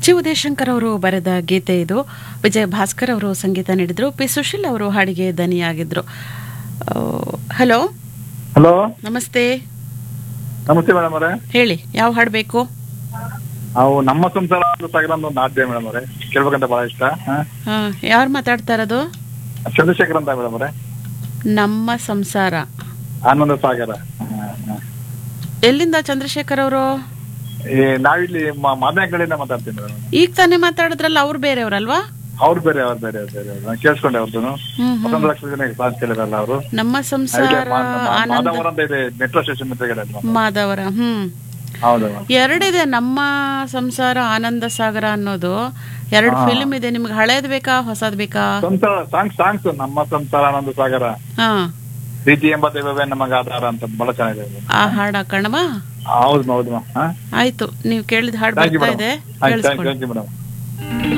ಚಿ ಉದಯಶಂಕರ್ ಅವರು ಬರೆದ ಗೀತೆ ಇದು ವಿಜಯ ಭಾಸ್ಕರ್ ಅವರು ಸಂಗೀತ ನೀಡಿದ್ರು ಪಿ ಸುಶೀಲ್ ಅವರು ಹಾಡಿಗೆ ದನಿಯಾಗಿದ್ರು ಹಲೋ ಹಲೋ ನಮಸ್ತೆ ನಮಸ್ತೆ ಮೇಡಮ್ ಅವರೇ ಹೇಳಿ ಯಾವ ಹಾಡು ಬೇಕು ನಾವು ನಮ್ಮ ಸಂಸಾರ ಒಂದು ಸಾಗರ ಅಂತ ಒಂದು ಹಾಡ್ದೆ ಮೇಡಮ್ ಅವರೇ ಕೇಳ್ಬೇಕಂತ ಬಹಳ ಇಷ್ಟ ಹಾ. ಯಾರು ಮಾತಾಡ್ತಾ ಇರೋದು ಚಂದ್ರಶೇಖರ್ ಅಂತ ಮೇಡಮ್ ಅವರೇ ನಮ್ಮ ಸಂಸಾರ ಆನಂದ ಸಾಗರ ಹಾ, ಹಾ. ಎಲ್ಲಿಂದ ಚಂದ್ರಶೇಖರ್ ಅವರು ಈ ನಾವಿಲ್ಲಿ ಮಾದನಗಳಿಂದ ಮಾತಾಡ್ತೀನಿ ಮೇಡಮ್ ಈಗ ತಾನೇ ಮಾತಾಡಿದ್ರಲ್ಲ ಅವ್ರು ಬೇರೆಯವ್ರಲ್ವಾ ಅವ್ರು ಬೇರೆ ಅವ್ರು ಬೇರೆ ಅವ್ರು ಬೇರೆ ಅವ್ರು ನಾನು ಕೇಳಿಸ್ಕೊಂಡೆ ಅವ್ರದ್ದು ಹ್ಮ್ ಹ್ಮ್. ವಸಂತ ಲಕ್ಷ್ಮಿ ಜನ ಕ್ಲಾಸ್ ಕೇಳಿರಲ್ಲ ಅವರು ನಮ್ಮ ಸಂಸಾರ ಆನಂದ ಮಾಧವರ ಅಂತ ಇದೆ ಮೆಟ್ರೋ ಸ್ಟೇಷನ್ ಎದುರುಗಡೆ ಅಲ್ವಾ? ಮಾಧವರ ಹ್ಮ್ ಹೌದು ಮೇಡಮ್ ಎರಡಿದೆ ನಮ್ಮ ಸಂಸಾರ ಆನಂದ ಸಾಗರ ಅನ್ನೋದು ಎರಡು ಫಿಲ್ಮ್ ಇದೆ ನಿಮ್ಗೆ ಹಳೇದ್ ಬೇಕಾ ಹೊಸದ್ ಬೇಕಾ ಸಂಸಾರ ಸಾಂಗ್ ಸಾಂಗ್ಸ್ ನಮ್ಮ ಸಂಸಾರ ಆನಂದ ಸಾಗರ ಹಾ ಪ್ರೀತಿ ಎಂಬ ದೈವವೇ ನಮಗೆ ಆಧಾರ ಅಂತ ಬಹಳ ಚೆನ್ನಾಗಿದೆ ಅದು. ಆ ಹಾಡ ಕಣವಾ ಹೌದು ಹೌದು ಮಾ ಹಾ ಆಯ್ತು ನೀವು ಕೇಳಿದ ಹಾಡು ಥ್ಯಾಂಕ್ ಯು ಬರ್ತಾ ಮೇಡಮ್ ಇದೆ ಥ್ಯಾಂಕ್ ಯು ಕೇಳಿಸ್ಕೊಳ್ಳಿ ಥ್ಯಾಂಕ್ ಯು ಮೇಡಮ್